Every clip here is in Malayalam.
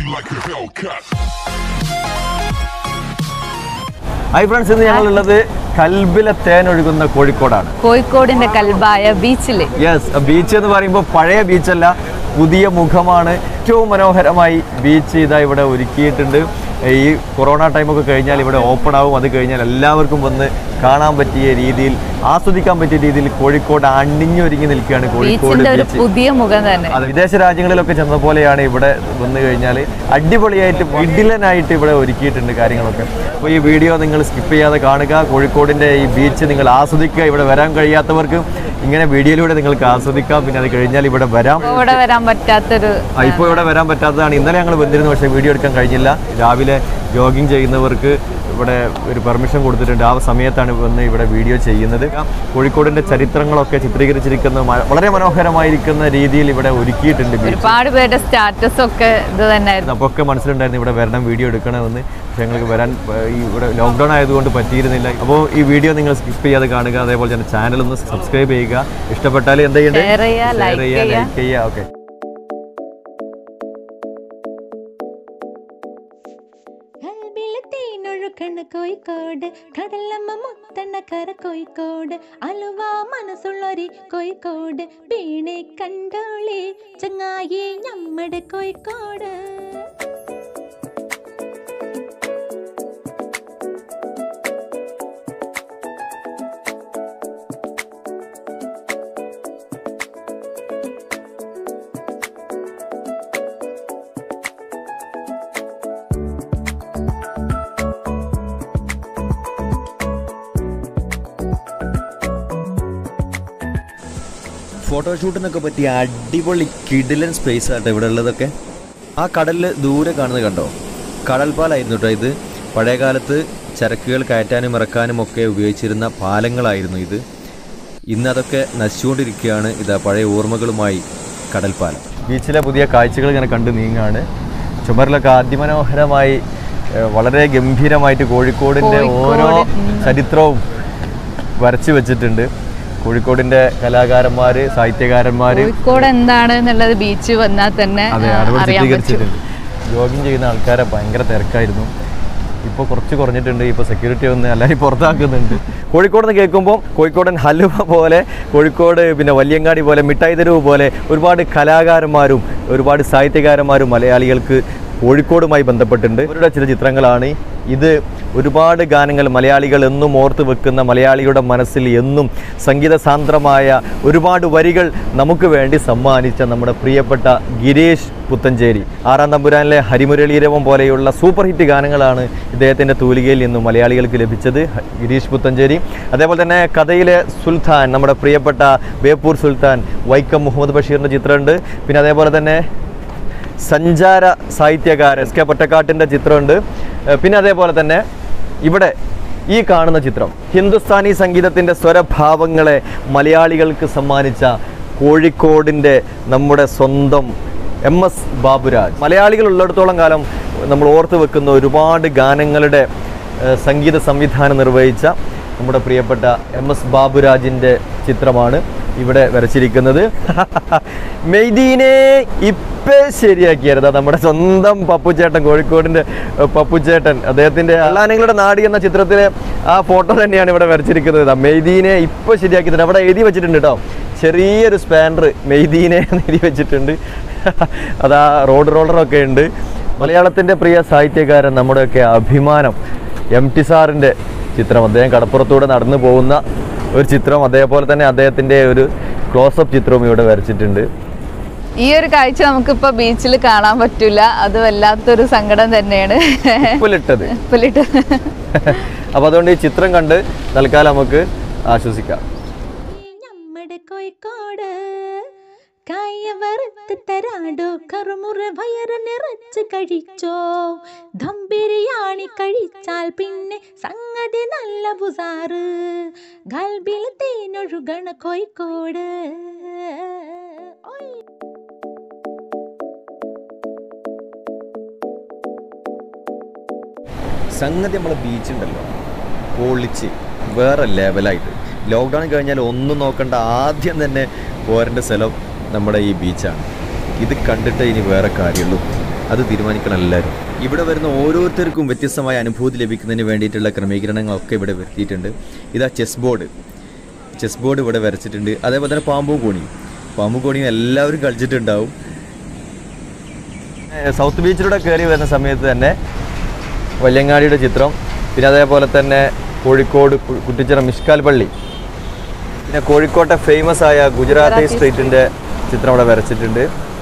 like a Hellcat. Hi friends ഇന്ന് ഞങ്ങളുള്ളത് കൽബിലെ തേൻ ഒഴുകുന്ന കോഴിക്കോടാണ് കോഴിക്കോടിന്റെ കൽബായ ബീച്ചില് യെസ് ബീച്ച് എന്ന് പറയുമ്പോൾ പഴയ ബീച്ചല്ല പുതിയ മുഖമാണ് ഏറ്റവും മനോഹരമായി ബീച്ച് ഇതാ ഇവിടെ ഒരുക്കിയിട്ടുണ്ട് ഈ കൊറോണ ടൈമൊക്കെ കഴിഞ്ഞാൽ ഇവിടെ ഓപ്പൺ ആവും അത് കഴിഞ്ഞാൽ എല്ലാവർക്കും വന്ന് കാണാൻ പറ്റിയ രീതിയിൽ ആസ്വദിക്കാൻ പറ്റിയ രീതിയിൽ കോഴിക്കോട് അണിഞ്ഞൊരുങ്ങി നിൽക്കുകയാണ് കോഴിക്കോട് ബീച്ചിന്റെ ഒരു ബീച്ച് പുതിയ മുഖം തന്നെ അത് വിദേശ രാജ്യങ്ങളിലൊക്കെ ചെന്ന പോലെയാണ് ഇവിടെ വന്നു കഴിഞ്ഞാൽ അടിപൊളിയായിട്ട് വിഡിലനായിട്ട് ഇവിടെ ഒരുക്കിയിട്ടുണ്ട് കാര്യങ്ങളൊക്കെ അപ്പോൾ ഈ വീഡിയോ നിങ്ങൾ സ്കിപ്പ് ചെയ്യാതെ കാണുക കോഴിക്കോടിൻ്റെ ഈ ബീച്ച് നിങ്ങൾ ആസ്വദിക്കുക ഇവിടെ വരാൻ കഴിയാത്തവർക്ക് ഇങ്ങനെ വീഡിയോയിലൂടെ നിങ്ങൾക്ക് ആസ്വദിക്കാം പിന്നെ അത് കഴിഞ്ഞാൽ ഇവിടെ വരാം ഇവിടെ വരാൻ പറ്റാത്തൊരു ആ, ഇപ്പോൾ ഇവിടെ വരാൻ പറ്റാത്തതാണ് ഇന്നലെ ഞങ്ങൾ വന്നിരുന്നു പക്ഷേ വീഡിയോ എടുക്കാൻ കഴിഞ്ഞില്ല രാവിലെ ജോഗിങ് ചെയ്യുന്നവർക്ക് ഇവിടെ ഒരു പെർമിഷൻ കൊടുത്തിട്ടുണ്ട് ആ സമയത്താണ് വന്ന് ഇവിടെ വീഡിയോ ചെയ്യുന്നത് കോഴിക്കോടിൻ്റെ ചരിത്രങ്ങളൊക്കെ ചിത്രീകരിച്ചിരിക്കുന്ന മ- വളരെ മനോഹരമായിരിക്കുന്ന രീതിയിൽ ഇവിടെ ഒരുക്കിയിട്ടുണ്ട് ബീച്ച് ഒരുപാട് പേരുടെ സ്റ്റാറ്റസ് ഒക്കെ ഇത് തന്നെയായിരുന്നു അപ്പോൾ ഒക്കെ മനസ്സിലുണ്ടായിരുന്നു ഇവിടെ വരണം വീഡിയോ എടുക്കണമെന്ന് പക്ഷേ ഞങ്ങൾക്ക് വരാൻ പ- ഈ ഇവിടെ ലോക്ക്ഡൗൺ ആയതുകൊണ്ട് പറ്റിയിരുന്നില്ല അപ്പോൾ ഈ വീഡിയോ നിങ്ങൾ സ്കിപ്പ് ചെയ്യാതെ കാണുക അതേപോലെ തന്നെ ചാനൽ ഒന്ന് സബ്സ്ക്രൈബ് ചെയ്യുക ഇഷ്ടപ്പെട്ടാൽ എന്ത് ചെയ്യണ്ടേ Share ചെയ്യുക, Share like ചെയ്യുക, ചെയ്യുക. like ചെയ്യുക ഓക്കെ കൽബിലെ തേനൊഴുക്കണ കോഴിക്കോട് കടലമ്മ മുത്തണ്ണ കര കോഴിക്കോട് അലുവ മനസ്സുള്ളൊരു കോഴിക്കോട് വീണെ കണ്ടോളി ചങ്ങായി നമ്മടെ കോഴിക്കോട് ഫോട്ടോഷൂട്ടിനൊക്കെ പറ്റിയ അടിപൊളി കിഡിലൻ സ്പേസ് ആട്ടോ ഇവിടെ ഉള്ളതൊക്കെ ആ കടലിൽ ദൂരെ കാണുന്നത് കണ്ടോ കടൽപ്പാലായിരുന്നു കേട്ടോ ഇത് പഴയകാലത്ത് ചരക്കുകൾ കയറ്റാനും ഇറക്കാനും ഒക്കെ ഉപയോഗിച്ചിരുന്ന പാലങ്ങളായിരുന്നു ഇത് ഇന്ന് അതൊക്കെ നശിച്ചുകൊണ്ടിരിക്കുകയാണ് ഇതാ പഴയ ഓർമ്മകളുമായി കടൽപ്പാലം ബീച്ചിലെ പുതിയ കാഴ്ചകൾ ഇങ്ങനെ കണ്ടു നീങ്ങാണ് ചുമരിലൊക്കെ അതിമനോഹരമായി ഏഹ്, വളരെ ഗംഭീരമായിട്ട് കോഴിക്കോടിൻ്റെ ഓരോ കോഴിക്കോട്, ഉം. ചരിത്രവും വരച്ചു വെച്ചിട്ടുണ്ട് കോഴിക്കോടിന്റെ കലാകാരന്മാര് സാഹിത്യകാരന്മാര് കോഴിക്കോട് എന്താണ് എന്നുള്ളത് ബീച്ച് വന്നാൽ തന്നെ അതെ ആ, അറിവ് അറിയാൻ പറ്റും ചിത്രീകരിച്ചിട്ടുണ്ട് ജോഗിങ് ചെയ്യുന്ന ആൾക്കാരെ ഭയങ്കര തിരക്കായിരുന്നു ഇപ്പോൾ കുറച്ച് കുറഞ്ഞിട്ടുണ്ട് ഇപ്പോൾ സെക്യൂരിറ്റി ഒന്ന് എല്ലാവരും പുറത്താക്കുന്നുണ്ട് കോഴിക്കോട് എന്ന് കേൾക്കുമ്പോൾ കോഴിക്കോടൻ ഹലുവ പോലെ കോഴിക്കോട് പിന്നെ വല്യങ്ങാടി പോലെ മിഠായി തെരുവ് പോലെ ഒരുപാട് കലാകാരന്മാരും ഒരുപാട് സാഹിത്യകാരന്മാരും മലയാളികൾക്ക് കോഴിക്കോടുമായി ബന്ധപ്പെട്ടിട്ടുണ്ട് അവരുടെ ചില ചിത്രങ്ങളാണ് ഇത് ഒരുപാട് ഗാനങ്ങൾ മലയാളികൾ എന്നും ഓർത്ത് വെക്കുന്ന മലയാളിയുടെ മനസ്സിൽ എന്നും സംഗീത സാന്ദ്രമായ ഒരുപാട് വരികൾ നമുക്ക് വേണ്ടി സമ്മാനിച്ച നമ്മുടെ പ്രിയപ്പെട്ട ഗിരീഷ് പുത്തഞ്ചേരി ആറാം തമ്പുരാനിലെ ഹരിമുരളീരവം പോലെയുള്ള സൂപ്പർ ഹിറ്റ് ഗാനങ്ങളാണ് ഇദ്ദേഹത്തിൻ്റെ തൂലികയിൽ നിന്നും മലയാളികൾക്ക് ലഭിച്ചത് ഹ- ഗിരീഷ് പുത്തഞ്ചേരി അതേപോലെ തന്നെ കഥയിലെ സുൽത്താൻ നമ്മുടെ പ്രിയപ്പെട്ട ബേപ്പൂർ സുൽത്താൻ വൈക്കം മുഹമ്മദ് ബഷീറിൻ്റെ ചിത്രമുണ്ട് പിന്നെ അതേപോലെ തന്നെ സഞ്ചാര സാഹിത്യകാരൻ എസ് കെ പൊറ്റക്കാട്ടിൻ്റെ ചിത്രമുണ്ട് ഏഹ് പിന്നെ അതേപോലെ തന്നെ ഇവിടെ ഈ കാണുന്ന ചിത്രം ഹിന്ദുസ്ഥാനി സംഗീതത്തിൻ്റെ സ്വരഭാവങ്ങളെ മലയാളികൾക്ക് സമ്മാനിച്ച കോഴിക്കോടിൻ്റെ നമ്മുടെ സ്വന്തം എം എസ് ബാബുരാജ് മലയാളികൾ ഉള്ളിടത്തോളം കാലം നമ്മൾ ഓർത്ത് വെക്കുന്ന ഒരുപാട് ഗാനങ്ങളുടെ ഏഹ് സംഗീത സംവിധാനം നിർവഹിച്ച നമ്മുടെ പ്രിയപ്പെട്ട എം എസ് ബാബുരാജിൻ്റെ ചിത്രമാണ് ഇവിടെ വരച്ചിരിക്കുന്നത് മെയ്തീനെ ഇപ്പേ ശരിയാക്കിയായിരുന്നു നമ്മുടെ സ്വന്തം പപ്പുച്ചേട്ടൻ കോഴിക്കോടിൻ്റെ ഏഹ്, പപ്പുച്ചേട്ടൻ അദ്ദേഹത്തിൻ്റെ അള്ളാനങ്ങളുടെ നാടി എന്ന ചിത്രത്തിലെ ആ ഫോട്ടോ തന്നെയാണ് ഇവിടെ വരച്ചിരിക്കുന്നത് മെയ്തീനെ ഇപ്പോൾ ശരിയാക്കിയിട്ടുണ്ട് അവിടെ എഴുതി വെച്ചിട്ടുണ്ട് കേട്ടോ ചെറിയൊരു സ്പാനർ മെയ്തീനെ എന്ന് എഴുതി വെച്ചിട്ടുണ്ട് അതാ റോഡ് റോളറൊക്കെ ഉണ്ട് മലയാളത്തിൻ്റെ പ്രിയ സാഹിത്യകാരൻ നമ്മുടെയൊക്കെ അഭിമാനം എം ടി സാറിൻ്റെ ചിത്രം അദ്ദേഹം കടപ്പുറത്തൂടെ നടന്നു പോകുന്ന ഒരു ചിത്രം അതേപോലെ തന്നെ അദ്ദേഹത്തിൻ്റെ ഒരു ക്ലോസപ്പ് ചിത്രവും ഇവിടെ വരച്ചിട്ടുണ്ട് ഈ ഒരു കാഴ്ച നമുക്കിപ്പോ ബീച്ചിൽ കാണാൻ പറ്റൂല അത് വല്ലാത്തൊരു സങ്കടം തന്നെയാണ് ഉപ്പിലിട്ടത് ഉപ്പിലിട്ട് അപ്പോൾ അതുകൊണ്ട് ഈ ചിത്രം കണ്ട് തൽക്കാലം നമുക്ക് ആശ്വസിക്കാം നമ്മടെ കോഴിക്കോട് കായ വറുത്ത് തരാടോ കറുമുറ വയറ് നിറച്ച് കഴിച്ചോ ദം ബിരിയാണി കഴിച്ചാൽ പിന്നെ സംഗതി നല്ല ബുസാറ് ഗൽബിൽ തേനൊഴുകണ കോഴിക്കോട് ഓയ് സംഗതി നമ്മളെ ബീച്ചുണ്ടല്ലോ പൊളിച്ച് വേറെ ലെവലായിട്ട് ലോക്ക്ഡൗൺ കഴിഞ്ഞാൽ ഒന്നും നോക്കണ്ട ആദ്യം തന്നെ പോരേണ്ട സ്ഥലം നമ്മുടെ ഈ ബീച്ചാണ് ഇത് കണ്ടിട്ട് ഇനി വേറെ കാര്യമുള്ളൂ അത് തീരുമാനിക്കണം എല്ലാവരും ഇവിടെ വരുന്ന ഓരോരുത്തർക്കും വ്യത്യസ്തമായ അനുഭൂതി ലഭിക്കുന്നതിന് വേണ്ടിയിട്ടുള്ള ക്രമീകരണങ്ങളൊക്കെ ഇവിടെ വരുത്തിയിട്ടുണ്ട് ഇതാ ചെസ് ബോർഡ് ചെസ് ബോർഡ് ഇവിടെ വരച്ചിട്ടുണ്ട് അതേപോലെ തന്നെ പാമ്പു കോണിയും പാമ്പു കോണിയും എല്ലാവരും കളിച്ചിട്ടുണ്ടാവും സൗത്ത് ബീച്ചിലൂടെ കയറി വരുന്ന സമയത്ത് തന്നെ വല്യങ്ങാടിയുടെ ചിത്രം പിന്നെ അതേപോലെ തന്നെ കോഴിക്കോട് കു- കുറ്റിച്ചിറ മിഷ്കാൽ പള്ളി പിന്നെ കോഴിക്കോട്ടെ ഫേമസ് ആയ ഗുജറാത്തി ഗുജറാത്തി സ്ട്രീറ്റിന്റെ ചിത്രം അവിടെ വരച്ചിട്ടുണ്ട്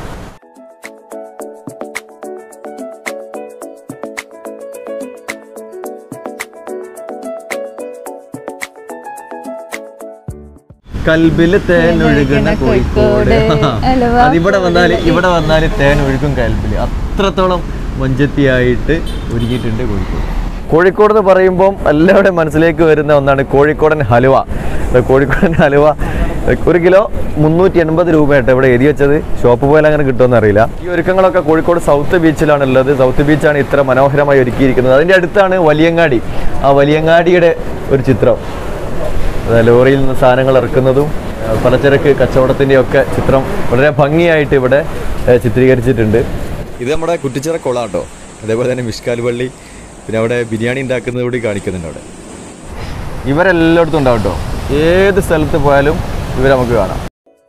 കൽബില് തേൻ ഒഴുകുന്ന കോഴിക്കോട് അലുവ അതിവിടെ വന്നാൽ ഇവിടെ വന്നാൽ തേൻ ഒഴുകും കൽബില് അത്രത്തോളം മഞ്ചത്തിയായിട്ട് ഒരുക്കിയിട്ടുണ്ട് കോഴിക്കോട് കോഴിക്കോട് എന്ന് പറയുമ്പോൾ എല്ലാവരുടെ മനസ്സിലേക്ക് വരുന്ന ഒന്നാണ് കോഴിക്കോടൻ ഹലുവ ഇത് കോഴിക്കോടൻ ഹലുവ ഒരു കിലോ മുന്നൂറ്റി എൺപത് രൂപയായിട്ട് ഇവിടെ എഴുതി വെച്ചത് ഷോപ്പ് പോയാൽ അങ്ങനെ കിട്ടുമെന്ന് അറിയില്ല ഈ ഒരുക്കങ്ങളൊക്കെ കോഴിക്കോട് സൗത്ത് ബീച്ചിലാണ് ഉള്ളത് സൗത്ത് ബീച്ചാണ് ഇത്ര മനോഹരമായി ഒരുക്കിയിരിക്കുന്നത് അതിൻ്റെ അടുത്താണ് വലിയങ്ങാടി ആ വലിയങ്ങാടിയുടെ ഒരു ചിത്രം അത് ലോറിയിൽ നിന്ന് സാധനങ്ങൾ ഇറക്കുന്നതും ആ, പലചരക്ക് കച്ചവടത്തിൻ്റെ ഒക്കെ ചിത്രം വളരെ ഭംഗിയായിട്ട് ഇവിടെ ഏ, ചിത്രീകരിച്ചിട്ടുണ്ട് ഇത് നമ്മുടെ കുറ്റിച്ചിറ കൊളാട്ടോ അതേപോലെ തന്നെ മിഷ്കാൽ പള്ളി പിന്നെ അവിടെ ബിരിയാണി ഉണ്ടാക്കുന്നത് കൂടി കാണിക്കുന്നുണ്ട് അവിടെ ഇവരെല്ലായിടത്തും ഉണ്ടാവും കേട്ടോ ഏത് സ്ഥലത്ത് പോയാലും ഇവരെ നമുക്ക് കാണാം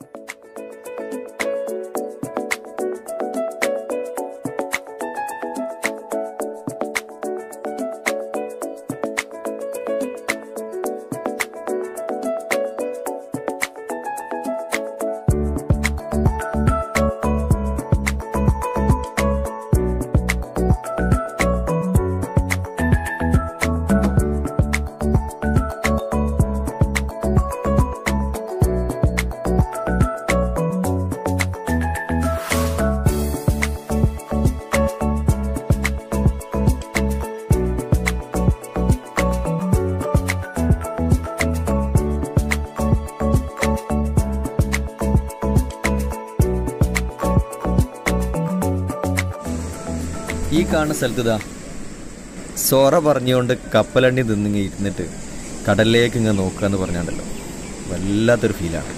ഈ കാണുന്ന സ്ഥലത്ത് ഇതാ സോറ പറഞ്ഞുകൊണ്ട് കപ്പലണ്ടി നിന്നിങ്ങ് ഇരുന്നിട്ട് കടലിലേക്ക് ഇങ്ങ് നോക്കുക എന്ന് പറഞ്ഞാണ്ടല്ലോ വല്ലാത്തൊരു ഫീലാണ്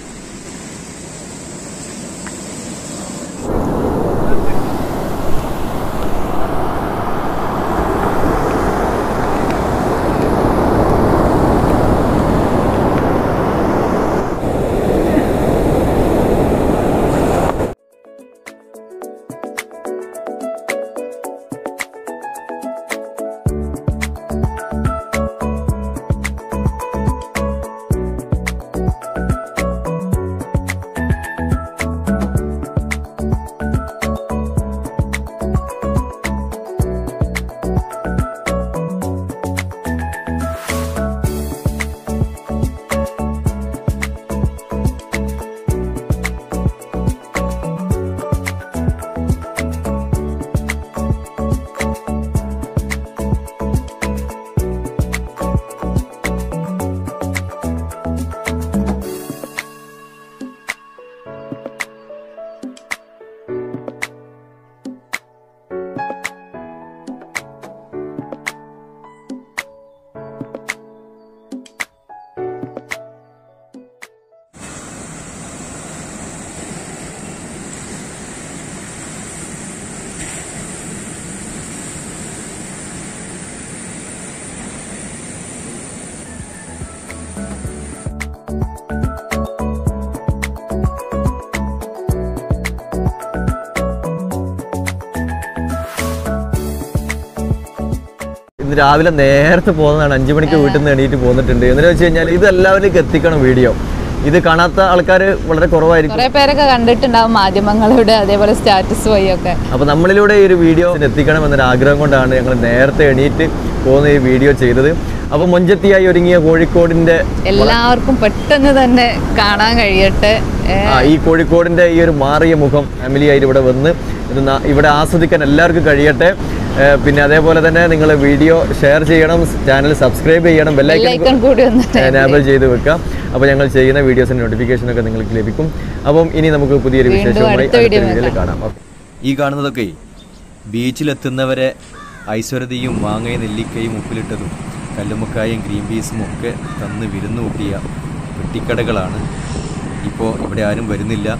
ഇന്ന് രാവിലെ നേരത്തെ പോകുന്നതാണ് അഞ്ചു മണിക്ക് വീട്ടിൽ നിന്ന് എണീറ്റ് പോന്നിട്ടുണ്ട് എന്ന് വെച്ച് കഴിഞ്ഞാൽ ഇത് എല്ലാവരിലേക്ക് എത്തിക്കണം വീഡിയോ ഇത് കാണാത്ത ആൾക്കാർ വളരെ കുറവായിരിക്കും കുറെ പേരൊക്കെ കണ്ടിട്ടുണ്ടാവും മാധ്യമങ്ങളിലൂടെ അതേപോലെ സ്റ്റാറ്റസ് വഴി ഒക്കെ അപ്പോൾ നമ്മളിലൂടെ ഈ ഒരു വീഡിയോ എത്തിക്കണം എന്നൊരു ആഗ്രഹം കൊണ്ടാണ് ഞങ്ങൾ നേരത്തെ എണീറ്റ് പോകുന്ന ഈ വീഡിയോ ചെയ്തത് അപ്പോൾ മൊഞ്ചത്തിയായി ഒരുങ്ങിയ കോഴിക്കോടിന്റെ എല്ലാവർക്കും പെട്ടെന്ന് തന്നെ കാണാൻ കഴിയട്ടെ ഏ, ആ ഈ കോഴിക്കോടിന്റെ ഈ ഒരു മാറിയ മുഖം ഫാമിലി ആയിട്ട് ഇവിടെ വന്ന് ഇത് നാ- ഇവിടെ ആസ്വദിക്കാൻ എല്ലാവർക്കും കഴിയട്ടെ ഏ, പിന്നെ അതേപോലെ തന്നെ നിങ്ങൾ വീഡിയോ ഷെയർ ചെയ്യണം ചാനൽ സബ്സ്ക്രൈബ് ചെയ്യണം ബെല്ലൈക്കൺ ബെല്ലൈക്കൺ കൂടി ഒന്ന് എനാബിൾ ചെയ്ത് വെക്കാം അപ്പോൾ ഞങ്ങൾ ചെയ്യുന്ന വീഡിയോസിന്റെ നോട്ടിഫിക്കേഷൻ ഒക്കെ നിങ്ങൾക്ക് ലഭിക്കും അപ്പം ഇനി നമുക്ക് പുതിയൊരു വീണ്ടും വിശേഷവുമായി അടുത്ത അടുത്ത വീഡിയോ വീഡിയോയിൽ കാണാം ഓക്കേ. ഈ കാണുന്നതൊക്കെ ബീച്ചിലെത്തുന്നവരെ ഐശ്വര്യതയും മാങ്ങയും നെല്ലിക്കയും ഉപ്പിലിട്ടതും കല്ലുമുക്കായും ഗ്രീൻ പീസും ഒക്കെ തന്ന് വിരുന്നു കൂട്ടിയ പെട്ടിക്കടകളാണ് ഇപ്പോൾ ഇവിടെ ആരും വരുന്നില്ല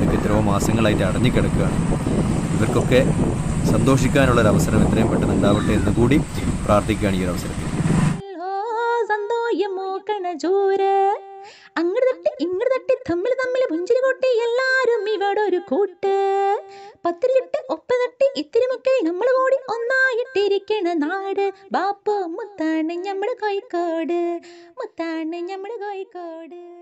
ഇതൊക്കെ എത്രയോ മാസങ്ങളായിട്ട് അടഞ്ഞുകിടക്കുകയാണ് ഇവർക്കൊക്കെ സന്തോഷിക്കാനുള്ള ഒരു അവസരം എത്രയും പെട്ടെന്ന് ഉണ്ടാവട്ടെ എന്ന് കൂടി പ്രാർത്ഥിക്കുകയാണ് ഈ ഒരു അവസരത്തിൽ ഓ സന്തോഷം മൂക്കണ ചോര് അങ്ങട് തട്ടി ഇങ്ങട് തട്ടി തമ്മിൽ തമ്മിൽ പുഞ്ചിരി കൊട്ടി എല്ലാരും ഇവിടെ ഒരു കൂട്ട് പത്തിരിട്ട് ഒപ്പ തട്ടി ഇത്തിരി മക്കൾ നമ്മൾ കൂടി ഒന്നായിട്ടിരിക്കണ നാട് ബാപ്പു മുത്താണ് ഞമ്മള് കോഴിക്കോട് മുത്താണ് ഞമ്മള് കോഴിക്കോട്